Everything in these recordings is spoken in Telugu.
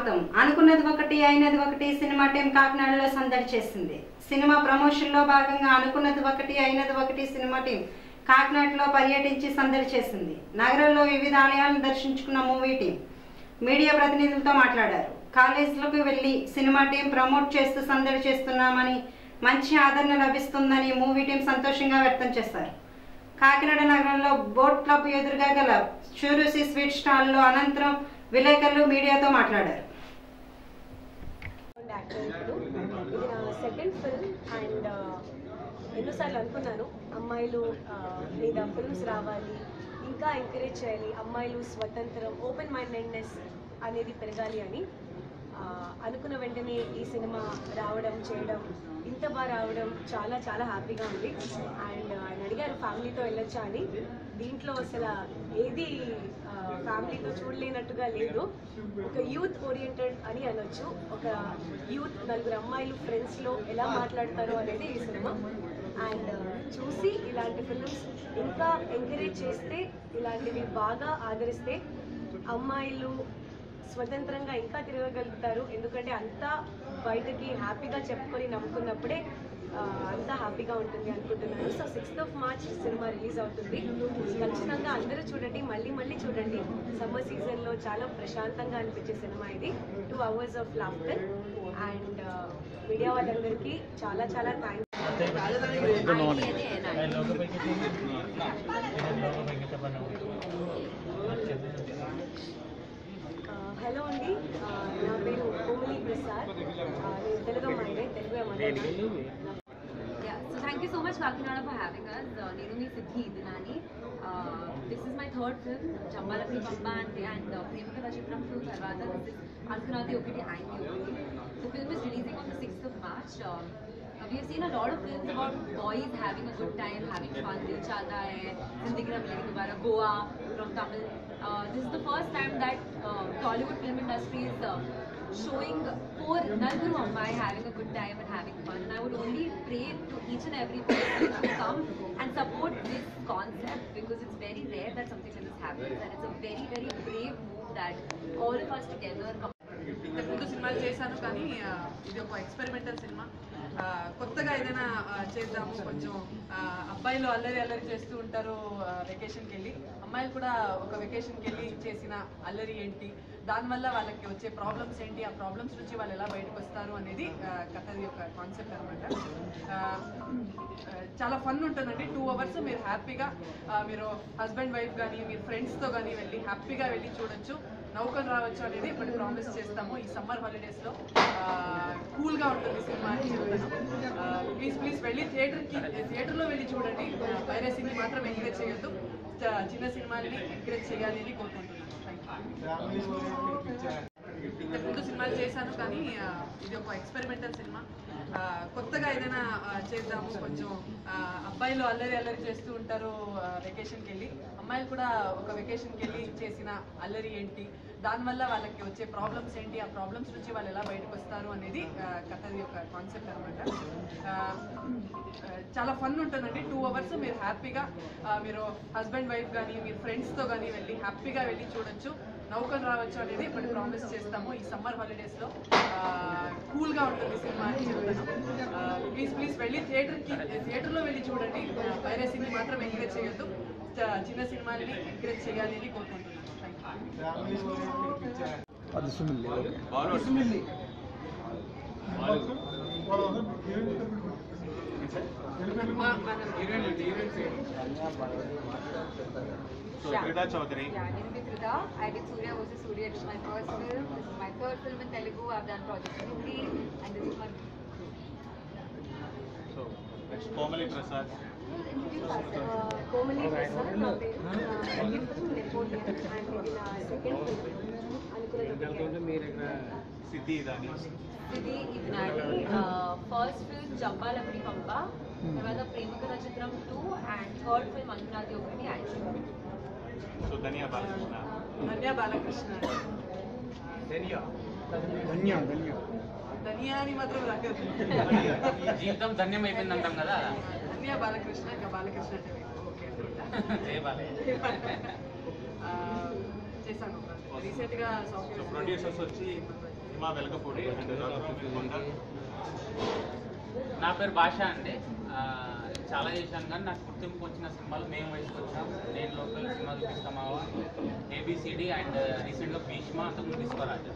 స్వాగతం అనుకున్నది ఒకటి అయినది ఒకటి సినిమా టీం కాకినాడలో సందడి చేసింది సినిమా ప్రమోషన్ లో భాగంగా అనుకున్నది ఒకటి అయినది ఒకటి సినిమా టీం కాకినాడలో పర్యటించి సందడి చేసింది నగరంలో వివిధ ఆలయాలను దర్శించుకున్న మూవీ టీం మీడియా ప్రతినిధులతో మాట్లాడారు కాలేజీలకు వెళ్లి సినిమా టీం ప్రమోట్ చేస్తూ సందడి చేస్తున్నామని మంచి ఆదరణ లభిస్తుందని మూవీ టీం సంతోషంగా వ్యక్తం చేశారు కాకినాడ నగరంలో బోట్ క్లబ్ ఎదురుగా గల చూరుసి స్వీట్ స్టాల్లో అనంతరం విలేకరులు మీడియాతో మాట్లాడారు యాక్టర్ ఇప్పుడు ఇది నా సెకండ్ ఫిల్మ్ అండ్ ఎన్నోసార్లు అనుకున్నాను అమ్మాయిలు ఆ, మీద ఫిల్మ్స్ రావాలి ఇంకా ఎంకరేజ్ చేయాలి అమ్మాయిలు స్వతంత్రం ఓపెన్ మైండెడ్నెస్ అనేది పెరగాలి అని ఆ, అనుకున్న వెంటనే ఈ సినిమా రావడం చేయడం ఇంత బాగా రావడం చాలా చాలా హ్యాపీగా ఉంది అండ్ ఆయన అడిగారు ఫ్యామిలీతో వెళ్ళొచ్చా అని దీంట్లో అసలు ఏది ఫ్యామిలీతో చూడలేనట్టుగా లేదు ఒక యూత్ ఓరియంటెడ్ అని అనొచ్చు ఒక యూత్ నలుగురు అమ్మాయిలు ఫ్రెండ్స్లో ఎలా మాట్లాడతారో అనేది ఈ సినిమా అండ్ చూసి ఇలాంటి ఫిల్మ్స్ ఇంకా ఎంకరేజ్ చేస్తే ఇలాంటివి బాగా ఆదరిస్తే అమ్మాయిలు స్వతంత్రంగా ఇంకా తిరగగలుగుతారు ఎందుకంటే అంతా బయటకి హ్యాపీగా చెప్పుకొని నమ్ముకున్నప్పుడే ఆ, అంతా హ్యాపీగా ఉంటుంది అనుకుంటున్నాను so sixth of March cinema release అవుతుంది ఖచ్చితంగా అందరూ చూడండి మళ్ళీ మళ్ళీ చూడండి సమ్మర్ సీజన్లో చాలా ప్రశాంతంగా అనిపించే సినిమా ఇది two hours of laughter and media వాళ్ళందరికీ చాలా చాలా థ్యాంక్స్ హలో అండి ఆ, నా పేరు కోమలి ప్రసాద్ ఆ, నేను తెలుగు అమ్మాయినే తెలుగు అమ్మాయి Yeah, so thank you so much Kakinada for having us. Uh, నేను మీ Siddhi Idnani this is my third film Jambalakidi Pamba అంటే అండ్ ప్రేమ కథ చిత్రం టూ తర్వాత దిస్ ఇస్ అనుకున్నది ఒకటి అయింది ఒకటి the film is releasing on the sixth of March we have seen a lot of films about boys having a good time, having fun. Dil Chahta Hai, Zindagi Na Milegi Dobara, Goa from Tamil. Uh, this is the first time that uh, Tollywood film industry is uh, showing four Nalguru Ammai having a good time and having fun. And I would only pray to each and every person to come and support this concept because it's very rare that something like this happens and it's a very, very brave move that all of us together come ఇంతకు ముందు సినిమాలు చేశాను కానీ ఆ, ఇది ఒక ఎక్స్పెరిమెంటల్ సినిమా ఆ, కొత్తగా ఏదైనా ఆ, చేద్దాము కొంచెం ఆ, అబ్బాయిలు అల్లరి అల్లరి చేస్తూ ఉంటారు వెకేషన్కి వెళ్ళి అమ్మాయిలు కూడా ఒక వెకేషన్కి వెళ్ళి చేసిన అల్లరి ఏంటి దానివల్ల వాళ్ళకి వచ్చే ప్రాబ్లమ్స్ ఏంటి ఆ ప్రాబ్లమ్స్ నుంచి వాళ్ళు ఎలా బయటకు వస్తారు అనేది ఆ, కథది ఒక కాన్సెప్ట్ అనమాట చాలా ఫన్ ఉంటుందండి టూ అవర్స్ మీరు హ్యాపీగా ఆ, మీరు హస్బెండ్ వైఫ్ కానీ మీరు ఫ్రెండ్స్తో కానీ వెళ్ళి హ్యాపీగా వెళ్ళి చూడొచ్చు నౌకలు రావచ్చు అనేది ఇప్పుడు ప్రామిస్ చేస్తాము ఈ సమ్మర్ హాలిడేస్లో కూల్గా ఉంటుంది సినిమా అని చెప్తాను ప్లీజ్ ప్లీజ్ వెళ్ళి థియేటర్కి థియేటర్లో వెళ్ళి చూడండి వైరసీని మాత్రం ఎంకరేజ్ చేయొద్దు చ- చిన్న సినిమాని ఎంకరేజ్ చేయాలి అని కోరుకుంటున్నాను ఇంతకు ముందు సినిమాలు చేశాను కానీ ఆ, ఇది ఒక ఎక్స్పెరిమెంటల్ సినిమా ఆ, కొత్తగా ఏదైనా ఆ, చేద్దాము కొంచెం ఆ, అబ్బాయిలు అల్లరి అల్లరి చేస్తూ ఉంటారు వెకేషన్కి వెళ్ళి అమ్మాయిలు కూడా ఒక వెకేషన్కి వెళ్ళి చేసిన అల్లరి ఏంటి దానివల్ల వాళ్ళకి వచ్చే ప్రాబ్లమ్స్ ఏంటి ఆ ప్రాబ్లమ్స్ నుంచి వాళ్ళు ఎలా బయటకు వస్తారు అనేది ఆ, కథది ఒక కాన్సెప్ట్ అనమాట చాలా ఫన్ ఉంటుందండి టూ అవర్స్ మీరు హ్యాపీగా ఆ, మీరు హస్బెండ్ వైఫ్ కానీ మీరు ఫ్రెండ్స్తో కానీ వెళ్ళి హ్యాపీగా వెళ్ళి చూడొచ్చు నౌకలు రావచ్చు అనేది ఇప్పుడు ప్రామిస్ చేస్తాము ఈ సమ్మర్ హాలిడేస్లో కూల్గా ఉంటుంది సినిమా అని చెప్తాను ప్లీజ్ ప్లీజ్ వెళ్ళి థియేటర్కి థియేటర్లో వెళ్ళి చూడండి వైరసీని మాత్రం ఎంకరేజ్ చేయొద్దు చ- చిన్న సినిమాని ఎంకరేజ్ చేయాలి అని కోరుకుంటున్నాను అది సుమిల్లి okay Krita Chaudhary. Yeah, name is Krita. I did Surya versus Surya. This is my first film. This is my third film in Telugu. I've done projects in Hindi, and this is my. So, next Komali Prasad. Introduce ourselves. ఆ, కోమలి ప్రసాద్ నా పేరు నెపోలియన్ అండ్ ఇది నా సెకండ్ ఫిల్మ్ అనుకున్న Siddhi Idani. ఇది ఇవినాడి ఫస్ట్ ఫిల్మ్ జంబాలపడి పంప తర్వాత ప్రేమ కథ చిత్రం టూ అండ్ థర్డ్ ఫిల్మ్ అనుకున్నది ఒకటి actual So, Dania Balakrishna. Dhanya Balakrishna Dhanya Dhanya Dhania అని మాత్రం రాకదు జీవితం ధన్యం అయిపోయింది అంటాం కదా ధన్య బాలకృష్ణ ఇంకా బాలకృష్ణ అంటే ఓకే అనుకుంటా చేయబాలి ఆ, చేశాను రీసెంట్గా So, producers వచ్చి మా వెలగపూడి అండ్ రాఘవరామ నా పేరు భాష అండి ఆ, చాలా చేశాను కానీ నాకు గుర్తింపు వచ్చిన సినిమాలు మేము వయసుకు వచ్చాం నేను లోకల్ సినిమా చూపిస్తామావా ఏబిసిడి అండ్ రీసెంట్గా భీష్మ అంతకు విశ్వరాజు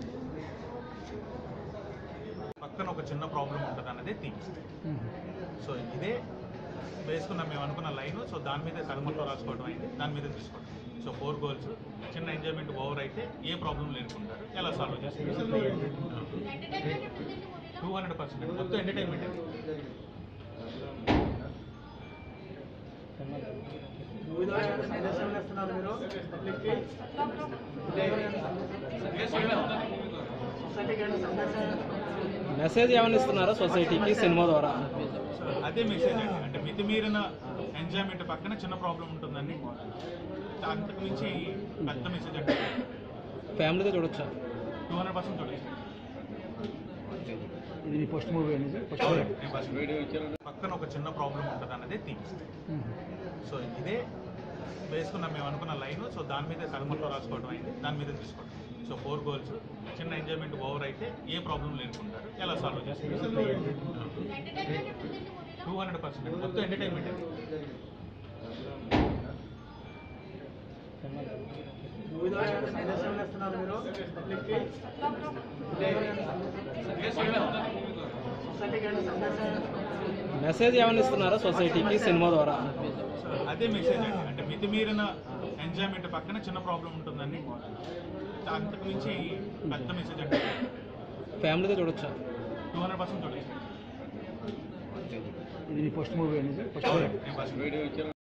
పక్కన ఒక చిన్న ప్రాబ్లం ఉంటుంది అన్నదే థీమ్ సో ఇదే వేసుకున్న మేము అనుకున్న లైన్ సో దాని మీద సగమట్లో రాసుకోవడం అయింది దాని మీద తీసుకోవడం సో ఫోర్ గోల్స్ చిన్న ఎంజాయ్మెంట్ ఓవర్ అయితే ఏ ప్రాబ్లం లేనుకుంటారు ఎలా సాల్వ్ చేస్తారు టూ హండ్రెడ్ పర్సెంట్ మొత్తం ఎంటర్టైన్మెంట్ మెసేజ్ ఏమైనా ఇస్తున్నారా సొసైటీకి సినిమా ద్వారా సో అదే మెసేజ్ అండి అంటే మితిమీరిన ఎంజాయ్మెంట్ పక్కన చిన్న ప్రాబ్లం ఉంటుందండి అంతకు మించి పెద్ద మెసేజ్ అంటే ఫ్యామిలీతో చూడొచ్చా టూ హండ్రెడ్ పర్సెంట్ చూడొచ్చు ఇది ఫస్ట్ మూవీ అనేది ఫస్ట్ పక్కన ఒక చిన్న ప్రాబ్లం ఉంటుంది అన్నదే థీమ్ సో ఇదే వేసుకున్న మేము అనుకున్న లైన్ సో దాని మీద సగమట్లో రాసుకోవడం అయింది దాని మీద తీసుకోవడం సో ఫోర్ గోల్స్ చిన్న ఎంజాయ్మెంట్ ఓవర్ అయితే ఏ ప్రాబ్లం లేనుకుంటారు ఎలా సాల్వ్ చేస్తారు టూ హండ్రెడ్ పర్సెంట్ మొత్తం ఎంటర్టైన్మెంట్ మెసేజ్ ఏమైనా ఇస్తున్నారా సొసైటీకి సినిమా ద్వారా సో అదే మెసేజ్ అండి అంటే మితిమీరిన ఎంజాయ్మెంట్ పక్కన చిన్న ప్రాబ్లం ఉంటుందండి అంతకు మించి పెద్ద మెసేజ్ అంటే ఫ్యామిలీతో చూడొచ్చా టూ హండ్రెడ్ పర్సెంట్ చూడొచ్చు ఇది ఫస్ట్ మూవీ అనేది ఫస్ట్